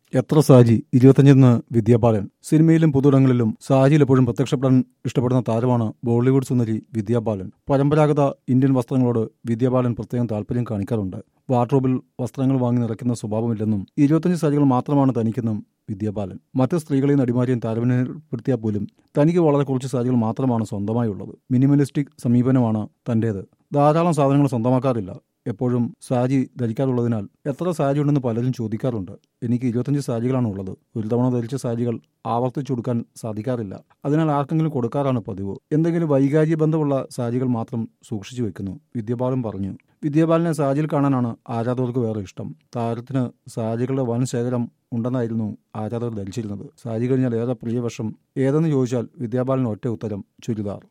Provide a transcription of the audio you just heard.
എത്ര സാജി ഇരുപത്തഞ്ചെന്ന് വിദ്യാബാലൻ സിനിമയിലും പൊതുയിടങ്ങളിലും സാജിയിൽ എപ്പോഴും പ്രത്യക്ഷപ്പെടാൻ ഇഷ്ടപ്പെടുന്ന താരമാണ് ബോളിവുഡ് സുന്ദരി വിദ്യാബാലൻ പരമ്പരാഗത ഇന്ത്യൻ വസ്ത്രങ്ങളോട് വിദ്യാബാലൻ പ്രത്യേകം താല്പര്യം കാണിക്കാറുണ്ട് വാർഡ്രോബിൽ വസ്ത്രങ്ങൾ വാങ്ങി നിറയ്ക്കുന്ന സ്വഭാവമില്ലെന്നും ഇരുപത്തഞ്ച് സാരികൾ മാത്രമാണ് തനിക്കെന്നും വിദ്യാബാലൻ മറ്റ് സ്ത്രീകളെയും നടിമാരെയും താരതമ്യപ്പെടുത്തിയാൽ പോലും തനിക്ക് വളരെ കുറച്ച് സാരികൾ മാത്രമാണ് സ്വന്തമായുള്ളത് മിനിമലിസ്റ്റിക് സമീപനമാണ് തന്റേത് ധാരാളം സാധനങ്ങൾ സ്വന്തമാക്കാറില്ല എപ്പോഴും സാരി ധരിക്കാറുള്ളതിനാൽ എത്ര സാരി ഉണ്ടെന്ന് പലരും ചോദിക്കാറുണ്ട് എനിക്ക് ഇരുപത്തഞ്ച് സാരികളാണ് ഉള്ളത് ഒരു തവണ ധരിച്ച സാരികൾ ആവർത്തിച്ചു കൊടുക്കാൻ സാധിക്കാറില്ല അതിനാൽ ആർക്കെങ്കിലും കൊടുക്കാറാണ് പതിവ് എന്തെങ്കിലും വൈകാരിക ബന്ധമുള്ള സാരികൾ മാത്രം സൂക്ഷിച്ചു വെക്കുന്നു വിദ്യാബാലൻ പറഞ്ഞു വിദ്യാബാലനെ സാരിയിൽ കാണാനാണ് ആരാധകർക്ക് വേറെ ഇഷ്ടം താരത്തിന് സാരികളുടെ വൻ ശേഖരം ഉണ്ടെന്നായിരുന്നു ആരാധകർ ധരിച്ചിരുന്നത് സാരി കഴിഞ്ഞാൽ ഏറെ പ്രിയവശം ഏതെന്ന് ചോദിച്ചാൽ വിദ്യാബാലന് ഒറ്റ ഉത്തരം ചുരിദാർ